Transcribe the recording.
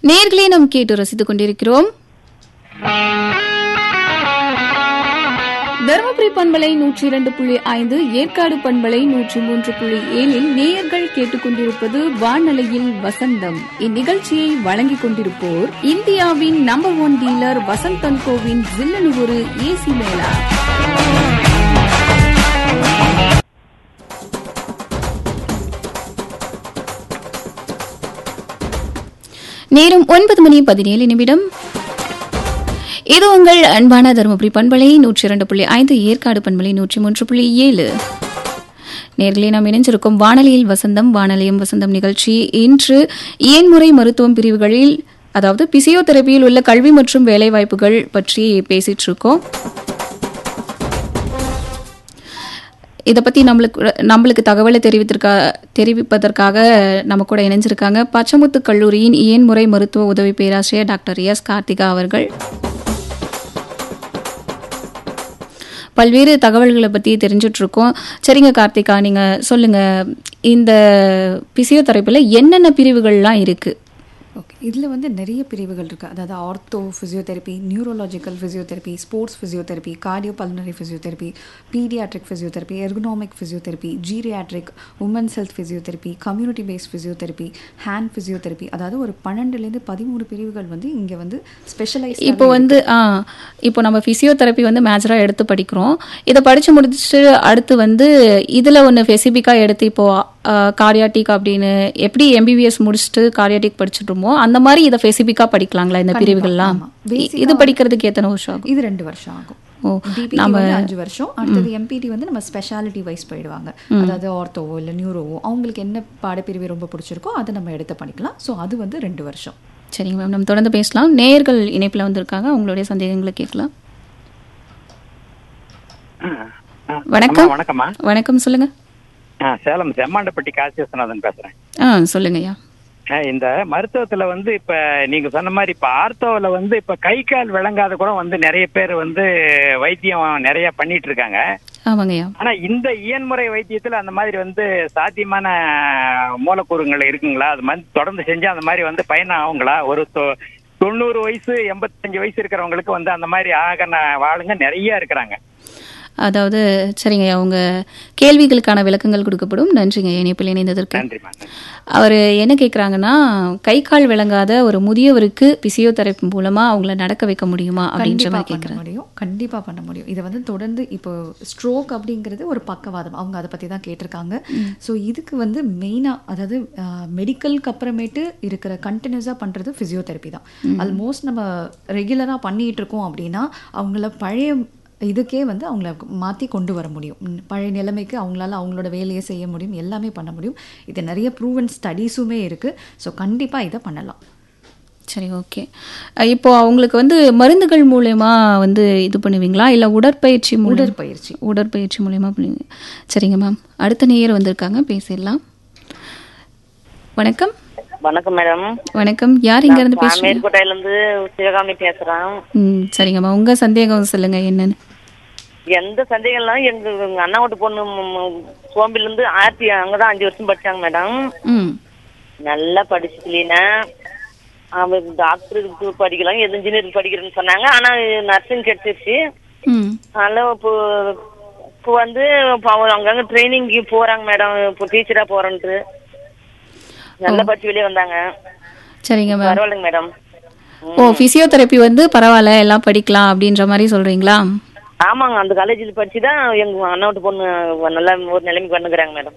நேர்களே நாம் கேட்டு ரசித்துக் கொண்டிருக்கிறோம் தருமபுரி பண்பலை நூற்றி இரண்டு புள்ளி ஐந்து ஏற்காடு பண்பலை நூற்றி மூன்று புள்ளி ஏழில் நேயர்கள் கேட்டுக்கொண்டிருப்பது வானலையில் வசந்தம் இந்நிகழ்ச்சியை வழங்கிக் கொண்டிருப்போர் இந்தியாவின் நம்பர் ஒன் டீலர் வசந்தன் கோவின் ஜில்லனு ஒரு ஏசி மேளா நேரம் ஒன்பது மணி பதினேழு நிமிடம் இது உங்கள் அன்பான தருமபுரி பண்பலை நூற்றி இரண்டு புள்ளி ஐந்து ஏற்காடு பண்பலை நூற்றி மூன்று புள்ளி ஏழு நேர்களே நாம் இணைஞ்சிருக்கும் வானொலியில் வசந்தம் வானொலியும் வசந்தம் நிகழ்ச்சி இன்று இயன்முறை மருத்துவம் பிரிவுகளில் அதாவது பிசியோதெரபியில் உள்ள கல்வி மற்றும் வேலைவாய்ப்புகள் பற்றி பேசிட்டு இருக்கோம் இதை பற்றி நம்மளுக்கு நம்மளுக்கு தகவலை தெரிவித்திருக்கா தெரிவிப்பதற்காக நம்ம கூட இணைஞ்சிருக்காங்க பச்சமுத்து கல்லூரியின் இயன்முறை மருத்துவ உதவி பேராசிரியர் டாக்டர் எஸ் கார்த்திகா அவர்கள் பல்வேறு தகவல்களை பற்றி தெரிஞ்சுட்டு இருக்கோம் சரிங்க கார்த்திகா நீங்கள் சொல்லுங்கள் இந்த பிசியோதெரப்பியில் என்னென்ன பிரிவுகள்லாம் இருக்குது ஓகே இதில் வந்து நிறைய பிரிவுகள் இருக்குது அதாவது ortho physiotherapy neurological physiotherapy sports physiotherapy cardio pulmonary physiotherapy paediatric physiotherapy ergonomic physiotherapy geriatric women's health physiotherapy community based physiotherapy hand physiotherapy அதாவது ஒரு பன்னெண்டுலேருந்து பதிமூணு பிரிவுகள் வந்து இங்கே வந்து ஸ்பெஷலைஸ் இப்போ வந்து ஆ இப்போ நம்ம ஃபிசியோதெரப்பி வந்து மேஜராக எடுத்து படிக்கிறோம் இதை படித்து முடிச்சுட்டு அடுத்து வந்து இதில் ஒன்று ஸ்பெசிஃபிக்காக எடுத்து இப்போ கார்டியாட்டிக் அப்படின்னு எப்படி எம்பிபிஎஸ் முடிச்சுட்டு கார்டியாட்டிக் படிச்சுட்டோமோ அந்த மாதிரி இதை ஸ்பெசிஃபிக்காக படிக்கலாங்களா இந்த பிரிவுகள்லாம் ஆமா. இ- இது படிக்கிறதுக்கு எத்தனை வருஷம் ஆகும் இது ரெண்டு வருஷம் ஆகும் ஓ டிபிடி வந்து அஞ்சு வருஷம் அடுத்தது எம்பிடி வந்து நம்ம ஸ்பெஷாலிட்டி வைஸ் போயிடுவாங்க அதாவது ஆர்த்தோவோ இல்லை நியூரோவோ அவங்களுக்கு என்ன பாடப்பிரிவு ரொம்ப பிடிச்சிருக்கோ அதை நம்ம எடுத்து பண்ணிக்கலாம் ஸோ அது வந்து ரெண்டு வருஷம் சரிங்க மேம் நம்ம தொடர்ந்து பேசலாம் நேயர்கள் இணைப்பில் வந்திருக்காங்க அவங்களுடைய சந்தேகங்களை கேட்கலாம் வணக்கம் அம்மா, வணக்கம்மா வணக்கம் சொல்லுங்க ஆ, சேலம் செம்மாண்டப்பட்டி காசி விஸ்வநாதன் பேசுறேன் ஆ சொல்லுங்கய்யா ஆ, இந்த மருத்துவத்துல வந்து இப்ப நீங்க சொன்ன மாதிரி இப்ப ஆர்த்தோவில் வந்து இப்ப கை கால் விளங்காத கூட வந்து நிறைய பேர் வந்து வைத்தியம் நிறைய பண்ணிட்டு இருக்காங்க ஆமாங்கய்யா ஆனா இந்த இயன்முறை வைத்தியத்துல அந்த மாதிரி வந்து சாத்தியமான மூலக்கூறுகள் இருக்குங்களா அது மாதிரி தொடர்ந்து செஞ்சா அந்த மாதிரி வந்து பயன் ஆகுங்களா ஒரு தொ- தொண்ணூறு வயசு எண்பத்தஞ்சு வயசு இருக்கிறவங்களுக்கு வந்து அந்த மாதிரி ஆகன வாளுங்க நிறைய இருக்கிறாங்க அதாவது சரிங்கய்யா உங்க கேள்விகளுக்கான விளக்கங்கள் கொடுக்கப்படும் நன்றிங்க இணைப்பில் இணைந்ததற்கு நன்றிம்மா நன்றி. அவர் என்ன கேட்குறாங்கன்னா கை கால் விளங்காத ஒரு முதியவருக்கு பிசியோதெரப்பி மூலமா அவங்கள நடக்க வைக்க முடியுமா அப்படின்ற கண்டிப்பா மாதிரி பண்ண கேட்குறேன் முடியும் கண்டிப்பா பண்ண முடியும் இதை வந்து தொடர்ந்து இப்போ ஸ்ட்ரோக் அப்படிங்கிறது ஒரு பக்கவாதம் அவங்க அதை பத்தி தான் கேட்டிருக்காங்க ஸோ இதுக்கு வந்து மெயினா அதாவது மெடிக்கலுக்கு அப்புறமேட்டு இருக்கிற கண்டினியூஸாக பண்றது ஃபிசியோதெரப்பி தான் ஆல்மோஸ்ட் நம்ம ரெகுலரா பண்ணிட்டு இருக்கோம் அப்படின்னா அவங்கள பழைய இதுக்கே வந்து அவங்கள மாற்றி கொண்டு வர முடியும் ம், பழைய நிலைமைக்கு அவங்களால அவங்களோட வேலையை செய்ய முடியும் எல்லாமே பண்ண முடியும் இது நிறைய ப்ரூவன் ஸ்டடீஸுமே இருக்குது ஸோ கண்டிப்பாக இதை பண்ணலாம் சரி ஓகே இப்போ அவங்களுக்கு வந்து மருந்துகள் மூலயமா வந்து இது பண்ணுவீங்களா இல்லை உடற்பயிற்சி மூலம் உடற்பயிற்சி உடற்பயிற்சி மூலயமா பண்ணுவீங்க சரிங்க மேம் அடுத்த நேயர் வந்திருக்காங்க பேசிடலாம் வணக்கம் வணக்கம் மேடம் வணக்கம் யார் இங்க இருந்து பேசுறீங்க மேற்கோட்டையில இருந்து சிவகாமி பேசுறேன் ம் சரிங்கம்மா உங்க சந்தேகம் சொல்லுங்க என்னன்னு எந்த சந்தேகம்லாம் எங்க எங்க அண்ணா வீட்டு பொண்ணு ம், ம், சோம்பில இருந்து ஆயிரத்தி அங்கதான் அஞ்சு வருஷம் படிச்சாங்க மேடம் ம் நல்லா படிச்சு கிளீனா அவன் டாக்டருக்கு படிக்கலாம் எது இன்ஜினியரிங் படிக்கிறேன்னு சொன்னாங்க ஆனா நர்சிங் கிடைச்சிருச்சு ம் அதனால இப்போ இப்போ வந்து இப்போ அவங்க அங்கங்க ட்ரைனிங்க்கு போறாங்க மேடம் இப்போ டீச்சரா போறேன்ட்டு நல்லா படிச்சு வெளியே வந்தாங்க சரிங்க மேம் பரவாயில்லைங்க மேடம் ஓ பிசியோதெரப்பி வந்து பரவாயில்ல எல்லாம் படிக்கலாம் அப்படின்ற மாதிரி சொல்றீங்களா ஆமாங்க அந்த காலேஜில் படிச்சு தான் எங்க அண்ணா வீட்டு பொண்ணு நல்லா ஒரு நிலைமைக்கு வந்துக்கிறாங்க மேடம்